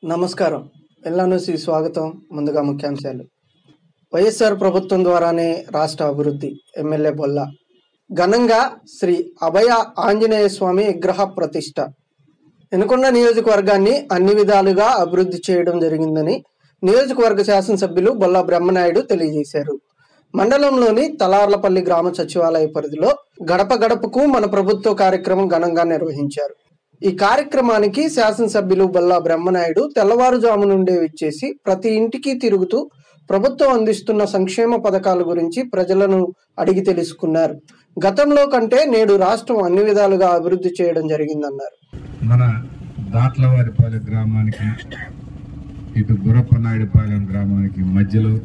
నమస్కారం ఎల్లానూసి స్వాగతం ముందుగా ముఖ్యాంశాలు వైఎస్ఆర్ ప్రభుత్వం ద్వారానే రాష్ట్ర అభివృద్ధి ఎమ్మెల్యే బొల్ల ఘనంగా శ్రీ అభయ ఆంజనేయ స్వామి విగ్రహ ప్రతిష్ట ఎనుకొండ నియోజకవర్గాన్ని అన్ని విధాలుగా అభివృద్ధి చేయడం జరిగిందని నియోజకవర్గ శాసనసభ్యులు బొల్ల బ్రహ్మనాయుడు తెలియజేశారు మండలంలోని తలార్లపల్లి గ్రామ సచివాలయ పరిధిలో గడప గడపకు మన ప్రభుత్వ కార్యక్రమం ఘనంగా నిర్వహించారు ఈ కార్యక్రమానికి శాసనసభ్యులు బల్లా బ్రహ్మనాయుడు తెల్లవారుజాము నుండే విచ్చేసి ప్రతి ఇంటికి తిరుగుతూ ప్రభుత్వం అందిస్తున్న సంక్షేమ పథకాల గురించి ప్రజలను అడిగి తెలుసుకున్నారు గతంలో కంటే నేడు రాష్ట్రం అన్ని విధాలుగా అభివృద్ధి చేయడం జరిగిందన్నారు మన దాట్లవారిపాలెం గ్రామానికి ఇటు గురప్పనాయుడుపాలెం గ్రామానికి మధ్యలో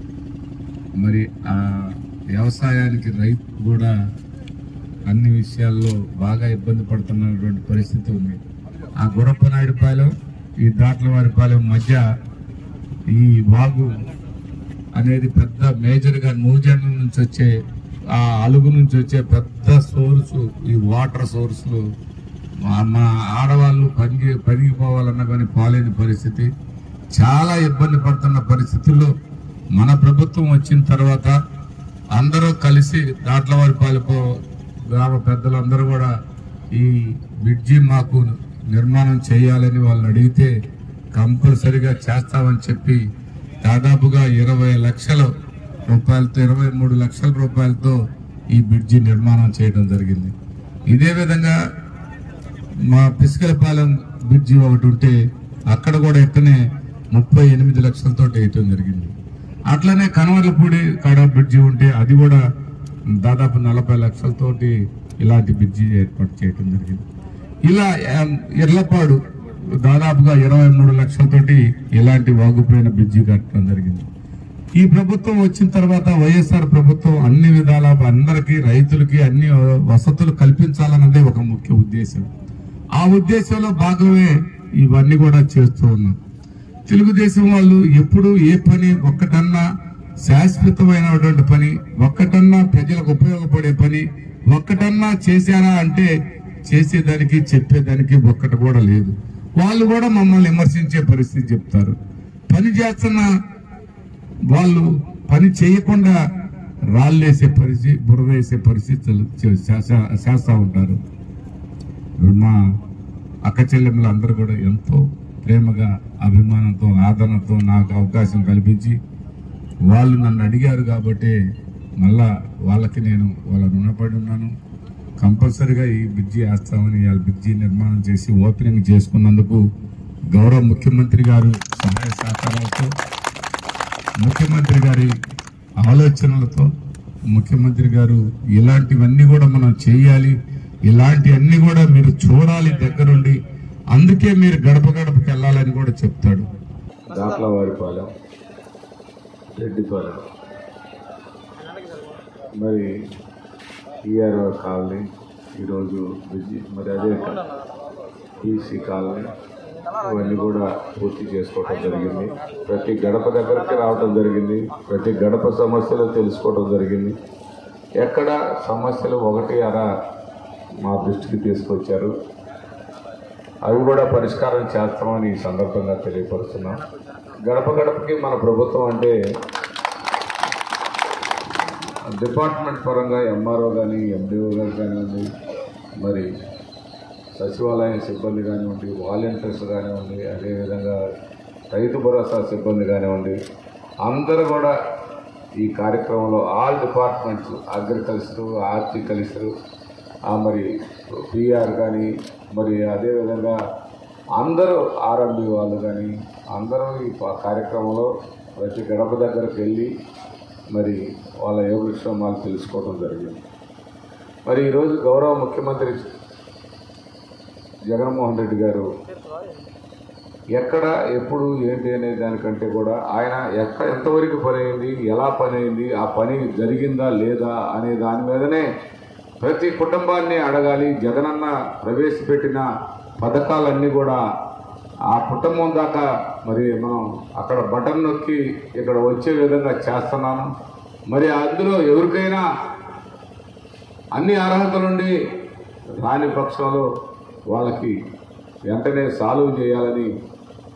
మరి ఆ వ్యవసాయానికి రైతు కూడా అన్ని విషయాల్లో బాగా ఇబ్బంది పడుతున్నటువంటి పరిస్థితి ఉంది ఆ గురప్పనాయుడుపాలెం ఈ దాట్లవారిపాలెం మధ్య ఈ వాగు అనేది పెద్ద మేజర్గా నూజెండ్ల నుంచి వచ్చే ఆ అలుగు నుంచి వచ్చే పెద్ద సోర్సు ఈ వాటర్ సోర్సులు మా మా ఆడవాళ్ళు పనికి పనికి పోవాలన్నా కానీ పోలేని పరిస్థితి చాలా ఇబ్బంది పడుతున్న పరిస్థితుల్లో మన ప్రభుత్వం వచ్చిన తర్వాత అందరూ కలిసి దాట్లవారిపాలెపు గ్రామ పెద్దలందరూ కూడా ఈ బ్రిడ్జి మాకు నిర్మాణం చేయాలని వాళ్ళని అడిగితే కంపల్సరిగా చేస్తామని చెప్పి దాదాపుగా ఇరవై లక్షల రూపాయలతో ఇరవై మూడు లక్షల రూపాయలతో ఈ బ్రిడ్జి నిర్మాణం చేయడం జరిగింది ఇదే విధంగా మా పిసికలపాలెం బ్రిడ్జి ఒకటి ఉంటే అక్కడ కూడా ఎక్కనే ముప్పై ఎనిమిది లక్షలతో వేయటం జరిగింది అట్లనే కనవర్లపూడి కాడ బ్రిడ్జి ఉంటే అది కూడా దాదాపు నలభై లక్షలతోటి ఇలాంటి బ్రిడ్జి ఏర్పాటు చేయటం జరిగింది ఇలా ఆ, ఇర్లపాడు దాదాపుగా ఇరవై మూడు లక్షలతోటి ఇలాంటి వాగుపోయిన బ్రిడ్జి కట్టడం జరిగింది ఈ ప్రభుత్వం వచ్చిన తర్వాత వైఎస్ఆర్ ప్రభుత్వం అన్ని విధాల అందరికీ రైతులకి అన్ని వసతులు కల్పించాలన్నదే ఒక ముఖ్య ఉద్దేశం ఆ ఉద్దేశంలో భాగమే ఇవన్నీ కూడా చేస్తూ ఉన్నాం తెలుగుదేశం వాళ్ళు ఎప్పుడు ఏ పని ఒక్కటన్నా శాశ్వతమైనటువంటి పని ఒక్కటన్నా ప్రజలకు ఉపయోగపడే పని ఒక్కటన్నా చేశారా అంటే చేసేదానికి చెప్పేదానికి ఒక్కటి కూడా లేదు వాళ్ళు కూడా మమ్మల్ని విమర్శించే పరిస్థితి చెప్తారు పని చేస్తున్న వాళ్ళు పని చేయకుండా రాళ్ళేసే పరిస్థితి బురద వేసే పరిస్థితులు చే- చేస్తా- చేస్తా ఉంటారు ఇప్పుడు మా అక్క చెల్లెమ్మలు అందరూ కూడా ఎంతో ప్రేమగా అభిమానంతో ఆదరణతో నాకు అవకాశం కల్పించి వాళ్ళు నన్ను అడిగారు కాబట్టి మళ్ళా వాళ్ళకి నేను వాళ్ళ రుణపడి ఉన్నాను కంపల్సరిగా ఈ బ్రిడ్జి వేస్తామని వాళ్ళ బ్రిడ్జి నిర్మాణం చేసి ఓపెనింగ్ చేసుకున్నందుకు గౌరవ ముఖ్యమంత్రి గారు సహాయ సహకారాలతో ముఖ్యమంత్రి గారి ఆలోచనలతో ముఖ్యమంత్రి గారు ఇలాంటివన్నీ కూడా మనం చేయాలి ఇలాంటివన్నీ కూడా మీరు చూడాలి దగ్గరుండి అందుకే మీరు గడప గడపకి వెళ్ళాలని కూడా చెప్తాడు దాట్లవారిపాలెం రెడ్డిపాలెం మరి ఈఆర్ఓ కాలనీ ఈరోజు బిజీ మరి అదే ఈసీ కాలనీ ఇవన్నీ కూడా పూర్తి చేసుకోవటం జరిగింది ప్రతి గడప దగ్గరికి రావటం జరిగింది ప్రతి గడప సమస్యలు తెలుసుకోవడం జరిగింది ఎక్కడ సమస్యలు ఒకటి అరా మా దృష్టికి తీసుకొచ్చారు అవి కూడా పరిష్కారం చేస్తామని ఈ సందర్భంగా తెలియపరుస్తున్నాం గడప గడపకి మన ప్రభుత్వం అంటే డిపార్ట్మెంట్ పరంగా ఎంఆర్ఓ కానీ ఎండిఓ గారు కానివ్వండి మరి సచివాలయం సిబ్బంది కానివ్వండి వాలంటీర్స్ కానివ్వండి అదేవిధంగా రైతు భరోసా సిబ్బంది కానివ్వండి అందరూ కూడా ఈ కార్యక్రమంలో ఆల్ డిపార్ట్మెంట్స్ అగ్రికల్చరు హార్టికల్చరు ఆ మరి పిఆర్ కానీ మరి అదేవిధంగా అందరూ ఆర్ఎంబి వాళ్ళు కానీ అందరూ ఈ ప- కార్యక్రమంలో ప్రతి గడప దగ్గరికి వెళ్ళి మరి వాళ్ళ యోగక్షేమాలు తెలుసుకోవడం జరిగింది మరి ఈరోజు గౌరవ ముఖ్యమంత్రి జగన్మోహన్ రెడ్డి గారు ఎక్కడ ఎప్పుడు ఏంటి అనే దానికంటే కూడా ఆయన ఎక్కడ ఎంతవరకు పని అయింది ఎలా పని అయింది ఆ పని జరిగిందా లేదా అనే దాని మీదనే ప్రతి కుటుంబాన్ని అడగాలి జగనన్న ప్రవేశపెట్టిన పథకాలన్నీ కూడా ఆ కుటుంబం దాకా మరి మనం అక్కడ బటన్ నొక్కి ఇక్కడ వచ్చే విధంగా చేస్తున్నాను మరి అందులో ఎవరికైనా అన్ని అర్హతలుండి రాని పక్షంలో వాళ్ళకి వెంటనే సాల్వ్ చేయాలని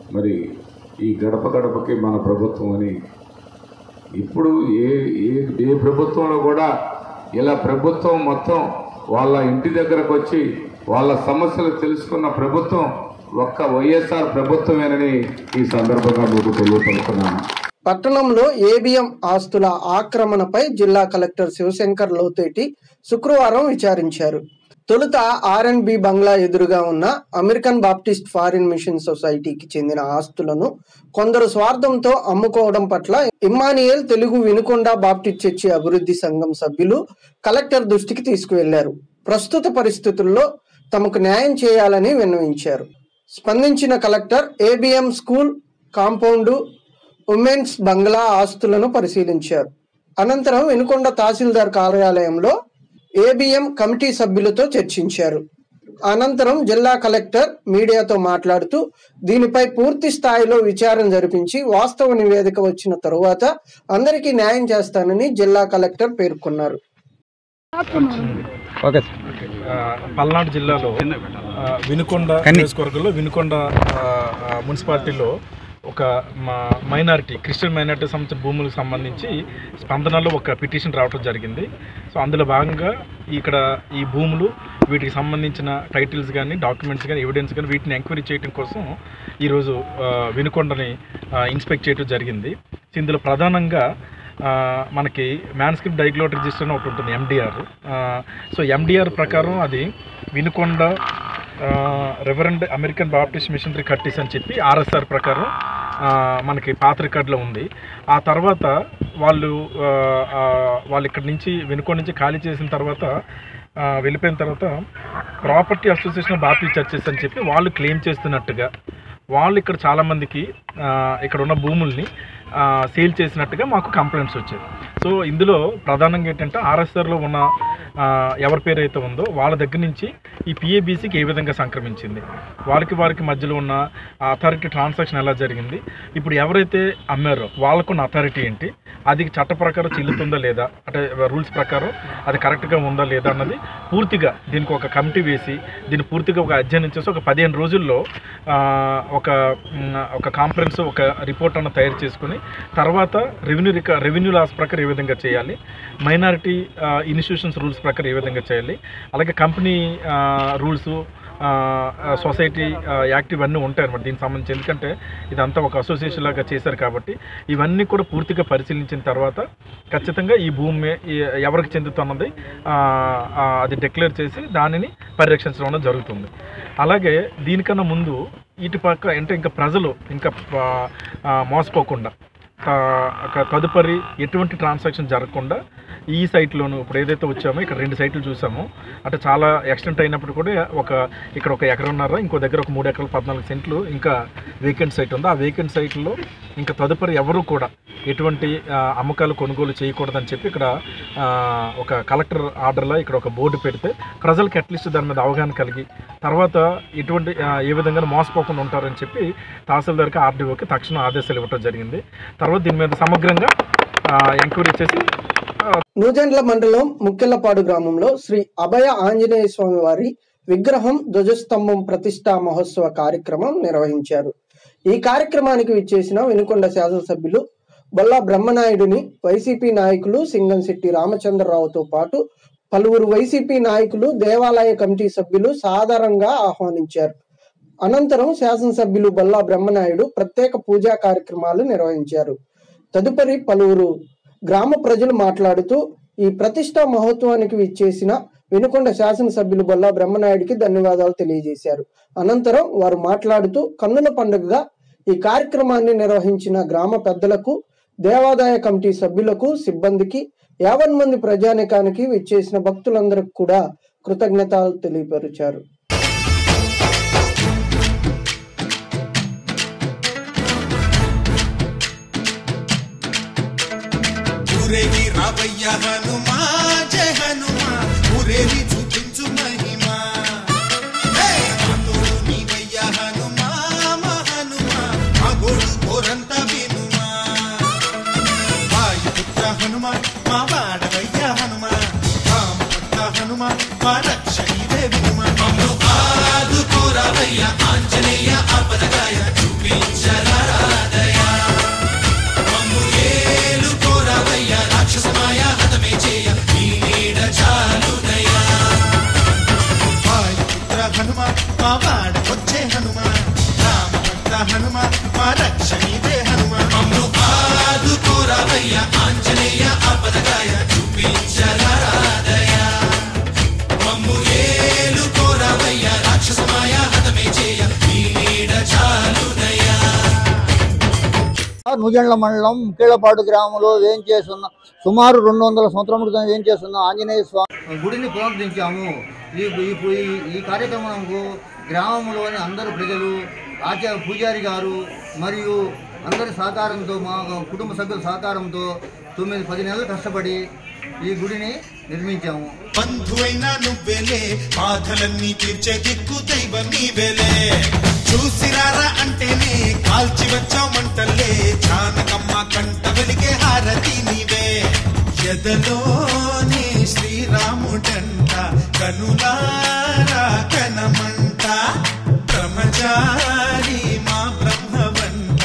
మరి ఈ గడప గడపకి మన ప్రభుత్వం అని ఇప్పుడు ఏ ఏ ఏ ప్రభుత్వంలో కూడా ఇలా ప్రభుత్వం మొత్తం వాళ్ళ ఇంటి దగ్గరకు వచ్చి వాళ్ళ సమస్యలు తెలుసుకున్న ప్రభుత్వం ఒక్క వైఎస్ఆర్ ప్రభుత్వమేనని ఈ సందర్భంగా మీకు తెలియపరుస్తున్నాను పట్టణంలో ఏబిఎం ఆస్తుల ఆక్రమణపై జిల్లా కలెక్టర్ శివశంకర్ లోతేటి శుక్రవారం విచారించారు తొలుత ఆర్ఎన్బి బంగ్లా ఎదురుగా ఉన్న అమెరికన్ బాప్టిస్ట్ ఫారిన్ మిషన్ సొసైటీకి చెందిన ఆస్తులను కొందరు స్వార్థంతో అమ్ముకోవడం పట్ల Immanuel Telugu Vinukonda Baptist church అభివృద్ధి సంఘం సభ్యులు కలెక్టర్ దృష్టికి తీసుకువెళ్లారు ప్రస్తుత పరిస్థితుల్లో తమకు న్యాయం చేయాలని విన్నవించారు స్పందించిన collector ABM school compound women's బంగ్లా ఆస్తులను పరిశీలించారు అనంతరం వినుకొండ తహసీల్దార్ కార్యాలయంలో ఏబిఎం కమిటీ సభ్యులతో చర్చించారు అనంతరం జిల్లా కలెక్టర్ మీడియాతో మాట్లాడుతూ దీనిపై పూర్తి స్థాయిలో విచారణ జరిపించి వాస్తవ నివేదిక వచ్చిన తరువాత అందరికీ న్యాయం చేస్తానని జిల్లా కలెక్టర్ పేర్కొన్నారు ఓకే ఆ, పల్నాడు జిల్లాలో ఆ, వినుకొండ నియోజకవర్గంలో వినుకొండ ఆ, ఆ, మున్సిపాలిటీలో ఒక మా మైనారిటీ క్రిస్టియన్ మైనారిటీ సంబంధించిన భూములకు సంబంధించి స్పందనలో ఒక పిటిషన్ రావడం జరిగింది సో అందులో భాగంగా ఇక్కడ ఈ భూములు వీటికి సంబంధించిన టైటిల్స్ కానీ డాక్యుమెంట్స్ కానీ ఎవిడెన్స్ కానీ వీటిని ఎంక్వైరీ చేయడం కోసం ఈరోజు ఆ, వినుకొండని ఆ, ఇన్స్పెక్ట్ చేయడం జరిగింది సో ఇందులో ప్రధానంగా ఆ, మనకి మ్యాన్స్క్రిప్ట్ డైగ్లోట్ రిజిస్టర్ అని ఒకటి ఉంటుంది ఎండిఆర్ సో ఎండిఆర్ ప్రకారం అది Vinukonda reverend American Baptist missionary కట్టిస్ అని చెప్పి ఆర్ఎస్ఆర్ ప్రకారం ఆ, మనకి పాత రికార్డులో ఉంది ఆ తర్వాత వాళ్ళు ఆ, ఆ, వాళ్ళు ఇక్కడి నుంచి వెనుకొండ నుంచి ఖాళీ చేసిన తర్వాత ఆ, వెళ్ళిపోయిన తర్వాత property association of Baptist churches అని చెప్పి వాళ్ళు క్లెయిమ్ చేస్తున్నట్టుగా వాళ్ళు ఇక్కడ చాలామందికి ఆ, ఇక్కడ ఉన్న భూముల్ని సేల్ చేసినట్టుగా మాకు కంప్లైంట్స్ వచ్చాయి సో ఇందులో ప్రధానంగా ఏంటంటే ఆర్ఎస్ఆర్లో ఉన్న ఆ, ఎవరి పేరు అయితే ఉందో వాళ్ళ దగ్గర నుంచి ఈ పిఏబీసీకి ఏ విధంగా సంక్రమించింది వాళ్ళకి వారికి మధ్యలో ఉన్న అథారిటీ ట్రాన్సాక్షన్ ఎలా జరిగింది ఇప్పుడు ఎవరైతే అమ్మారో వాళ్ళకున్న అథారిటీ ఏంటి అది చట్ట ప్రకారం చెల్లుతుందా లేదా అంటే రూల్స్ ప్రకారం అది కరెక్ట్గా ఉందా లేదా అన్నది పూర్తిగా దీనికి ఒక కమిటీ వేసి దీన్ని పూర్తిగా ఒక అధ్యయనం చేసి ఒక పదిహేను రోజుల్లో ఆ, ఒక మ్, ఒక కాన్ఫరెన్స్ ఒక రిపోర్ట్ అన్న తయారు చేసుకుని తర్వాత రెవెన్యూ రిక రెవెన్యూ లాస్ ప్రకారం ఏ విధంగా చేయాలి మైనారిటీ ఇన్స్టిట్యూషన్స్ రూల్స్ ప్రకారం ఏ విధంగా చేయాలి అలాగే కంపెనీ రూల్స్ సొసైటీ యాక్ట్ ఇవన్నీ ఉంటాయి అనమాట దీనికి సంబంధించి ఎందుకంటే ఇదంతా ఒక అసోసియేషన్ లాగా చేశారు కాబట్టి ఇవన్నీ కూడా పూర్తిగా పరిశీలించిన తర్వాత ఖచ్చితంగా ఈ భూమి ఈ- ఎవరికి చెందుతున్నది ఆ, ఆ, అది డిక్లేర్ చేసి దానిని పరిరక్షించడం అనేది జరుగుతుంది అలాగే దీనికన్నా ముందు ఇటు పక్క అంటే ఇంకా ప్రజలు ఇంకా ఆ, ఆ, మోసపోకుండా ఆ, ఒక తదుపరి ఎటువంటి ట్రాన్సాక్షన్ జరగకుండా ఈ సైట్లోను ఇప్పుడు ఏదైతే వచ్చామో ఇక్కడ రెండు సైట్లు చూసామో అంటే చాలా ఎక్స్టెంట్ అయినప్పుడు కూడా ఒక ఇక్కడ ఒక ఎకరన్నర ఇంకో దగ్గర ఒక మూడు ఎకరాల పద్నాలుగు సెంట్లు ఇంకా వేకెంట్ సైట్ ఉంది ఆ వేకెంట్ సైట్లో ఇంకా తదుపరి ఎవరు కూడా ఎటువంటి ఆ, అమ్మకాలు కొనుగోలు చేయకూడదని చెప్పి ఇక్కడ ఆ, ఒక కలెక్టర్ ఆర్డర్లో ఇక్కడ ఒక బోర్డు పెడితే ప్రజలకు అట్లీస్ట్ దాని మీద అవగాహన కలిగి తర్వాత ఎటువంటి ఆ, ఏ విధంగా మోసపోకుండా ఉంటారని చెప్పి తహసీల్దార్కి ఆర్డీఓకి తక్షణ ఆదేశాలు ఇవ్వడం జరిగింది తర్వాత దీని మీద సమగ్రంగా ఎంక్వైరీ చేసి నూజెండ్ల మండలం ముక్కెళ్లపాడు గ్రామంలో శ్రీ అభయ ఆంజనేయ స్వామి వారి విగ్రహం ధ్వజస్తంభం ప్రతిష్టా మహోత్సవ కార్యక్రమం నిర్వహించారు ఈ కార్యక్రమానికి విచ్చేసిన వినుకొండ శాసనసభ్యులు బొల్లా బ్రహ్మనాయుడిని వైసీపీ నాయకులు సింగంశెట్టి రామచంద్రరావుతో పాటు పలువురు వైసీపీ నాయకులు దేవాలయ కమిటీ సభ్యులు సాధారణంగా ఆహ్వానించారు అనంతరం శాసనసభ్యులు బొల్లా బ్రహ్మనాయుడు ప్రత్యేక పూజా కార్యక్రమాలు నిర్వహించారు తదుపరి పలువురు గ్రామ ప్రజలు మాట్లాడుతూ ఈ ప్రతిష్టా మహోత్సవానికి విచ్చేసిన వినుకొండ శాసనసభ్యులు బొల్లా బ్రహ్మనాయుడికి ధన్యవాదాలు తెలియజేశారు అనంతరం వారు మాట్లాడుతూ కన్నుల పండుగగా ఈ కార్యక్రమాన్ని నిర్వహించిన గ్రామ పెద్దలకు దేవాదాయ కమిటీ సభ్యులకు సిబ్బందికి యావన్ మంది ప్రజానికానికి విచ్చేసిన భక్తులందరికీ కూడా కృతజ్ఞతలు తెలియపరిచారు ఊరేగి రావయ్య హనుమా జయ హనుమా ఊరేగి చూపించు మహిమా హే! మా తోడు నీవయ్య హనుమా మా హనుమా మా గోడు కోరంత వినుమా వాయుపుత్ర హనుమా మా వాడవయ్య హనుమా రామపుత్ర హనుమా మా రక్షణీవే వినుమా మమ్ము ఆదుకోరావయ్య ఆంజనేయ ఆపదగాయ చూపించు నూజెండ్ల మండలం కీళ్లపాడు గ్రామంలో ఏం చేస్తున్న సుమారు రెండు వందల సంవత్సరాల క్రితం ఏం చేస్తున్న ఆంజనేయ స్వామి గుడిని పునరుద్ధరించాము ఈ ఈ- ఈ- ఈ కార్యక్రమంకు గ్రామంలోని అందరు ప్రజలు ఆచార్య పూజారి గారు మరియు అందరి సహకారంతో మా కుటుంబ సభ్యుల సహకారంతో తొమ్మిది పది నెలలు కష్టపడి ఈ గుడిని నిర్మించాము బంధువైనా నువ్వేలే బాధలన్నీ తీర్చే దిక్కు దైవం నీవేలే చూసిరారా అంటేనే కాల్చి వచ్చామంటలే జానకమ్మ కంట వెలిగే హారతి నీవే ఎదలోనే శ్రీరాముడంట కనులారా కనమంట బ్రహ్మచారి మా బ్రహ్మవంట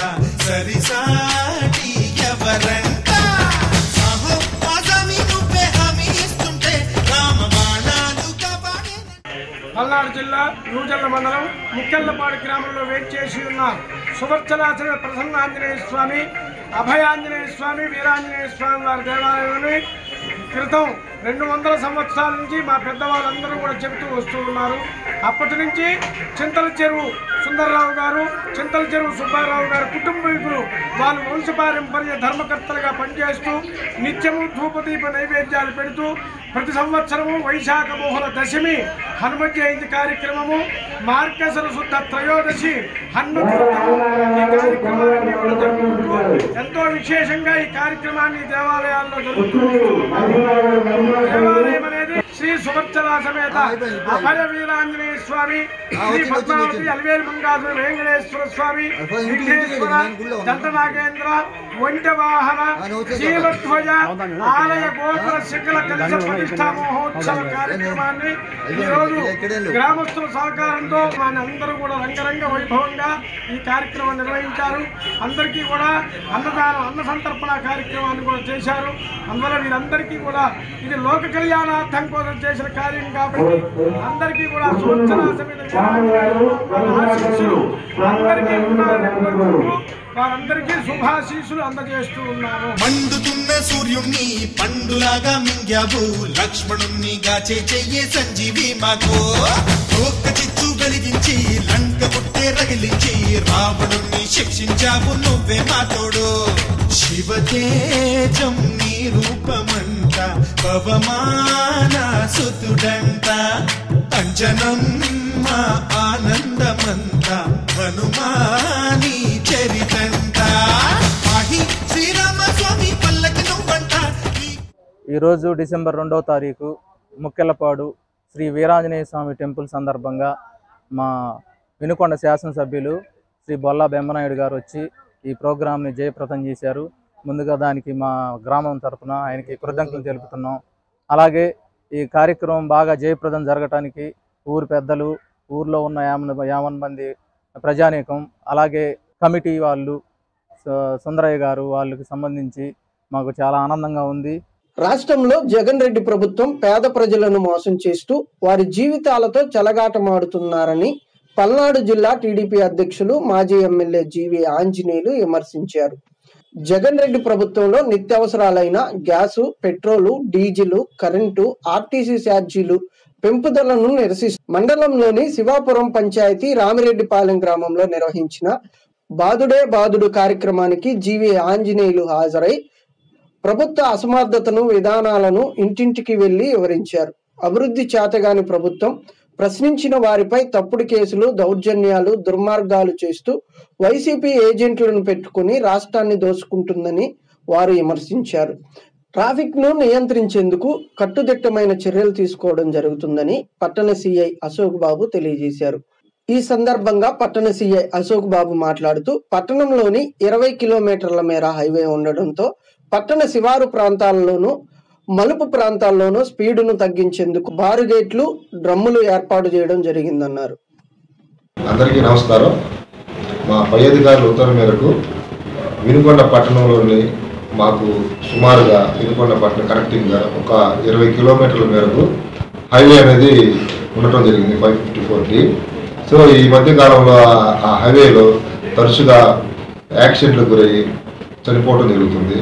సరిసాటి ఎవరంట సాహో ఆజామి నువ్వే హామీ ఇస్తుంటే రామ బాణాలు కాపాడే పల్నాడు జిల్లా నూజల్ల మండలం ముక్కెళ్లపాడు గ్రామంలో వేంచేసి ఉన్న సువర్చలాచల ప్రసన్న ఆంజనేయ స్వామి అభయాంజనేయ స్వామి వీరాంజనేయ స్వామి వారి దేవాలయాన్ని క్రితం రెండు వందల సంవత్సరాల నుంచి మా పెద్దవాళ్ళందరూ కూడా చెబుతూ వస్తూ ఉన్నారు అప్పటి నుంచి చింతల చెరువు సుందరరావు గారు చింతల చెరువు సుబ్బారావు గారు కుటుంబీకులు వాళ్ళు వంశపారంపర్య ధర్మకర్తలుగా పనిచేస్తూ నిత్యము ధూపదీప నైవేద్యాలు పెడుతూ ప్రతి సంవత్సరము వైశాఖ మోహన దశమి హనుమ జయంతి కార్యక్రమము మార్గశర శుద్ధ త్రయోదశి హనుమత్ వ్రతము ఈ కార్యక్రమాలన్నీ కూడా జరుపుకుంటూ ఎంతో విశేషంగా ఈ కార్యక్రమాన్ని దేవాలయాల్లో జరుపుకుంటున్నారు దేవాలయం అనేది శ్రీ సుభర్చలా సమేత అభయ వీరాంజనేయ స్వామి శ్రీ పద్మావతి అలివేలు మంగాధుర వెంకటేశ్వర స్వామి విఘ్నేశ్వర దంత నాగేంద్ర ఒంట వాహన శీలధ్వజ ఆలయ గోపుర శిఖల కలశ ప్రతిష్టా మహోత్సవ కార్యక్రమాన్ని ఈ రోజు గ్రామస్తుల సహకారంతో మన అందరూ కూడా రంగరంగ వైభవంగా ఈ కార్యక్రమం నిర్వహించారు అందరికీ కూడా అన్నదానం అన్న సంతర్పణ కార్యక్రమాన్ని కూడా చేశారు అందువల్ల వీరందరికీ కూడా ఇది లోక కళ్యాణార్థం కోసం చేసిన కార్యం కాబట్టి అందరికీ కూడా సూచన సమితి ఆశీస్సులు అందరికీ ఉండాలని కోరుకుంటూ వారందరికీ శుభాశీస్సులు అందజేస్తూ ఉన్నాము మండుతున్న సూర్యుణ్ణి పండులాగా మింగావు లక్ష్మణుణ్ణి గాచే చెయ్యే సంజీవి మాకు ఒక్క చిచ్చు వెలిగించి లంక పుట్టే రగిలించి రావణుణ్ణి శిక్షించావు నువ్వే మా తోడు శివతేజం నీ రూపమంట పవమాన సుతుడంట అంజనం మా ఆనందమంత హనుమాని చరితంట ఆహి శ్రీరామ స్వామి పల్లకి నువ్వంట ఈ ఈరోజు డిసెంబర్ రెండవ తారీఖు ముక్కెళ్ళపాడు శ్రీ వీరాంజనేయ స్వామి టెంపుల్ సందర్భంగా మా వినుకొండ శాసనసభ్యులు శ్రీ బొల్లా బెమ్మనాయుడు గారు వచ్చి ఈ ప్రోగ్రాంని జయప్రదం చేశారు ముందుగా దానికి మా గ్రామం తరపున ఆయనకి కృతజ్ఞతలు తెలుపుతున్నాం అలాగే ఈ కార్యక్రమం బాగా జయప్రదం జరగటానికి ఊరు పెద్దలు ఊర్లో ఉన్న యావన్ యావన్ మంది ప్రజానీకం అలాగే కమిటీ వాళ్ళు సు- సుందరయ్య గారు వాళ్ళకి సంబంధించి మాకు చాలా ఆనందంగా ఉంది రాష్ట్రంలో జగన్ రెడ్డి ప్రభుత్వం పేద ప్రజలను మోసం చేస్తూ వారి జీవితాలతో చెలగాటమాడుతున్నారని పల్నాడు జిల్లా టీడీపీ అధ్యక్షులు మాజీ ఎమ్మెల్యే జీవి ఆంజనేయులు విమర్శించారు జగన్ రెడ్డి ప్రభుత్వంలో నిత్యావసరాలైన gas petrol diesel current RTC ఛార్జీలు పెంపుదలను నిరసిస్తూ మండలంలోని శివాపురం పంచాయతీ రామిరెడ్డిపాలెం గ్రామంలో నిర్వహించిన బాదుడే బాదుడు కార్యక్రమానికి జీవి ఆంజనేయులు హాజరై ప్రభుత్వ అసమర్థతను విధానాలను ఇంటింటికి వెళ్లి వివరించారు అభివృద్ధి చేతగాని ప్రభుత్వం ప్రశ్నించిన వారిపై తప్పుడు కేసులు దౌర్జన్యాలు దుర్మార్గాలు చేస్తూ వైసీపీ ఏజెంట్లను పెట్టుకుని రాష్ట్రాన్ని దోచుకుంటుందని వారు విమర్శించారు ట్రాఫిక్ ను నియంత్రించేందుకు కట్టుదిట్టమైన చర్యలు తీసుకోవడం జరుగుతుందని పట్టణ సిఐ అశోక్ బాబు తెలియజేశారు ఈ సందర్భంగా పట్టణ సీఐ అశోక్ బాబు మాట్లాడుతూ పట్టణంలోని ఇరవై కిలోమీటర్ల మేర హైవే ఉండడంతో పట్టణ శివారు ప్రాంతాల్లోనూ మలుపు ప్రాంతాల్లోనూ స్పీడును తగ్గించేందుకు బారుగేట్లు డ్రమ్ములు ఏర్పాటు చేయడం జరిగిందన్నారు అందరికీ నమస్కారం మా పై అధికారుల ఉత్తర్వు మేరకు వినుకొండ పట్టణంలోని మాకు సుమారుగా వినుకొండ పట్టణం కనెక్టింగ్గా ఒక ఇరవై కిలోమీటర్ల మేరకు హైవే అనేది ఉండటం జరిగింది five fifty four D so ఈ మధ్య కాలంలో ఆ- ఆ హైవేలో తరచుగా యాక్సిడెంట్లకు గురయ్యి చనిపోవడం జరుగుతుంది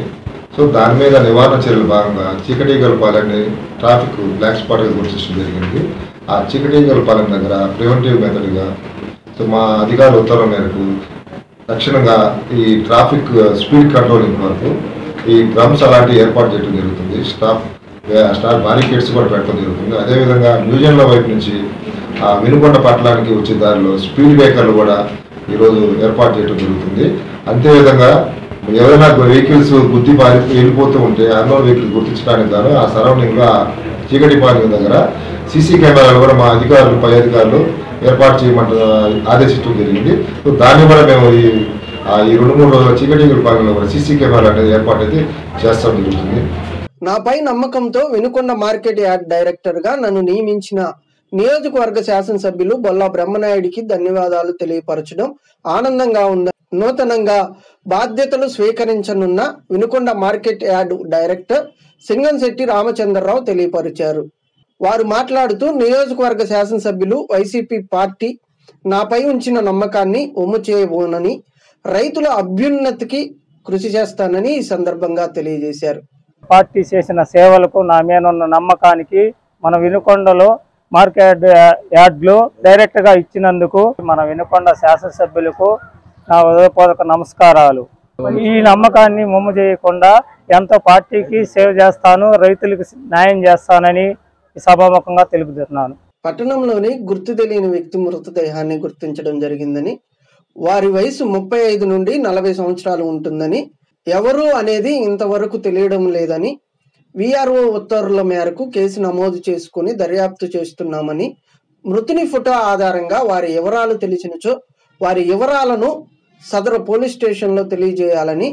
సో దాని మీద నివారణ చర్యలు భాగంగా చీకటీగల పాలెంని ట్రాఫిక్ బ్లాక్ స్పాట్గా గుర్తించడం జరిగింది ఆ చీకటీగల పాలెం దగ్గర ప్రివెంటివ్ మెథడ్గా సో మా అధికారుల ఉత్తర్వుల మేరకు తక్షణంగా ఈ ట్రాఫిక్ స్పీడ్ కంట్రోలింగ్ వరకు ఈ డ్రమ్స్ అలాంటివి ఏర్పాటు చేయడం జరుగుతుంది స్టాప్ స్టార్ బారికేడ్స్ కూడా పెట్టడం జరుగుతుంది అదేవిధంగా న్యూజిలాండ్ల వైపు నుంచి ఆ వినుకొండ పట్టణానికి వచ్చే దారిలో స్పీడ్ బ్రేకర్లు కూడా ఈరోజు ఏర్పాటు చేయడం జరుగుతుంది అంతేవిధంగా ఎవరైనా వెహికల్స్ గుద్ది పారి వెళ్ళిపోతూ ఉంటే అన్నోన్ వెహికల్స్ గుర్తించడానికి గాను ఆ సరౌండింగ్లో ఆ చీకటి పార్కింగ్ దగ్గర సీసీ కెమెరాలు కూడా మా అధికారులు పై అధికారులు ఏర్పాటు చేయమంట ఆదేశించడం జరిగింది సో దాన్ని కూడా మేము ఈ ఆ ఈ రెండు మూడు రోజుల చీకటి పార్కింగ్లో కూడా సీసీ కెమెరా అనేది ఏర్పాటు అయితే చేస్తాం జరుగుతుంది నాపై నమ్మకంతో వినుకొండ మార్కెట్ యార్డ్ డైరెక్టర్ గా నన్ను నియమించిన నియోజకవర్గ శాసనసభ్యులు బొల్లా బ్రహ్మనాయుడికి ధన్యవాదాలు తెలియపరచడం ఆనందంగా ఉంది నూతనంగా బాధ్యతలు స్వీకరించనున్న Vinukonda market yard director Singamsetti Ramachandrarao తెలియపరిచారు వారు మాట్లాడుతూ నియోజకవర్గ శాసనసభ్యులు వైసీపీ పార్టీ నాపై ఉంచిన నమ్మకాన్ని ఒమ్ము చేయబోనని రైతుల అభ్యున్నతికి కృషి చేస్తానని ఈ సందర్భంగా తెలియజేశారు పార్టీ చేసిన సేవలకు నా మీద ఉన్న నమ్మకానికి మన వినుకొండలో మార్కెట్ యార్డ్లో డైరెక్ట్గా ఇచ్చినందుకు మన వినుకొండ శాసనసభ్యులకు నా హృదయపూర్వక నమస్కారాలు ఈ నమ్మకాన్ని మొమ్ము చేయకుండా ఎంతో పార్టీకి సేవ చేస్తాను రైతులకు న్యాయం చేస్తానని ఈ సభాముఖంగా తెలుపుతున్నాను పట్టణంలోని గుర్తు తెలియని వ్యక్తి మృతదేహాన్ని గుర్తించడం జరిగిందని వారి వయసు ముప్పై ఐదు నుండి నలభై సంవత్సరాలు ఉంటుందని ఎవరు అనేది ఇంతవరకు తెలియడం లేదని విఆర్ఓ ఉత్తర్వుల మేరకు కేసు నమోదు చేసుకుని దర్యాప్తు చేస్తున్నామని మృతుని ఫోటో ఆధారంగా వారి వివరాలు తెలిసినచో వారి వివరాలను సదరు పోలీస్ స్టేషన్లో తెలియజేయాలని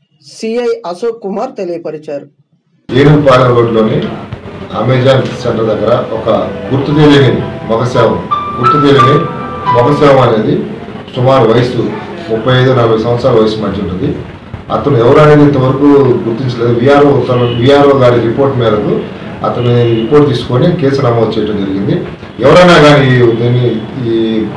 సిఐ అశోక్ కుమార్ తెలియపరిచారు ఏనుగుపాలెం రోడ్లోని అమెజాన్ సెంటర్ దగ్గర ఒక గుర్తు తెలియని మగశవం గుర్తు తెలియని మగశవం అనేది సుమారు వయసు ముప్పై ఐదు నలభై సంవత్సరాల వయసు మధ్య ఉంటుంది అతను ఎవరు అనేది ఇంతవరకు గుర్తించలేదు విఆర్ఓ ఉత్తర్వులు విఆర్ఓ గారి రిపోర్ట్ మేరకు అతని రిపోర్ట్ తీసుకొని కేసు నమోదు చేయడం జరిగింది ఎవరైనా కానీ దీన్ని ఈ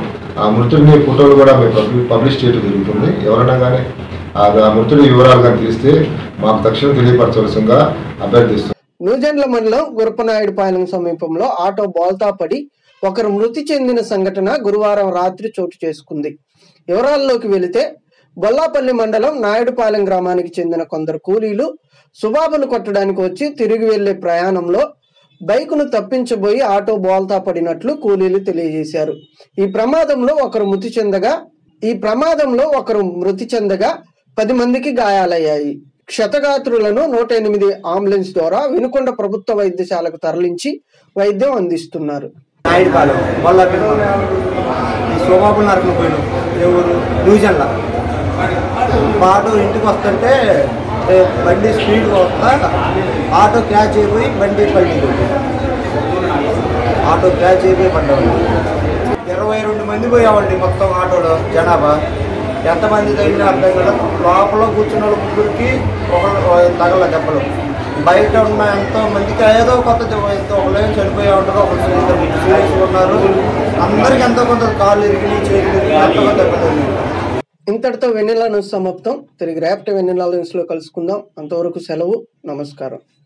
ఆ మృతుడిని ఫోటోలు కూడా మేము పబ్లి- పబ్లిష్ చేయడం జరుగుతుంది ఎవరైనా కానీ ఆ ఆ మృతుడి వివరాలు కానీ తెలిస్తే మాకు తక్షణం తెలియపరచవలసిందిగా అభ్యర్థిస్తున్నాం నూజెండ్ల మండలం గురపనాయుడుపాలెం సమీపంలో ఆటో బోల్తా పడి ఒకరు మృతి చెందిన సంఘటన గురువారం రాత్రి చోటు చేసుకుంది వివరాల్లోకి వెళితే బొల్లాపల్లి మండలం నాయుడుపాలెం గ్రామానికి చెందిన కొందరు కూలీలు సుబాబులు కొట్టడానికి వచ్చి తిరిగి వెళ్లే ప్రయాణంలో బైకును తప్పించబోయి ఆటో బోల్తా పడినట్లు కూలీలు తెలియజేశారు ఈ ప్రమాదంలో ఒకరు మృతి చెందగా ఈ ప్రమాదంలో ఒకరు మృతి చెందగా పది మందికి గాయాలయ్యాయి క్షతగాత్రులను నూట ఎనిమిది అంబులెన్స్ ద్వారా వినుకొండ ప్రభుత్వ వైద్యశాలకు తరలించి వైద్యం అందిస్తున్నారు నాయుడుపాలెం బొల్లాపల్లి ఈ సోమాపులు నరకను పోయిన ఎవరు న్యూజన్ల ఆటో ఇంటికి వస్తుంటే ఏ, బండి స్పీడ్ వస్తా ఆటో క్యాచ్ అయిపోయి బండి పల్లి ఆటో క్యాచ్ అయిపోయి పడ్డాడు ఇరవై రెండు మంది పోయామండి మొత్తం ఆటోలో జనాభా ఎంతమంది తగిలిన అర్థం కదా లోపల కూర్చున్న వాళ్ళ ముగ్గురికి ఒకళ్ళు తగల దెబ్బలు బయట ఉన్న ఎంతో మందికి ఏదో కొత్త దెబ్బ ఎంతో ఒకళ్ళు చనిపోయా ఉంటారు ఒకళ్ళు ఇద్దరు సీరియస్గా ఉన్నారు అందరికి ఎంతో కొంత కాళ్ళు ఇరిగి చేతులు ఇరిగి ఎంతో కొంత దెబ్బలు తగిలినాయి. ఇంతటితో వెన్నెల న్యూస్ సమాప్తం తిరిగి రేపటి వెన్నెల న్యూస్ లో కలుసుకుందాం అంతవరకు సెలవు నమస్కారం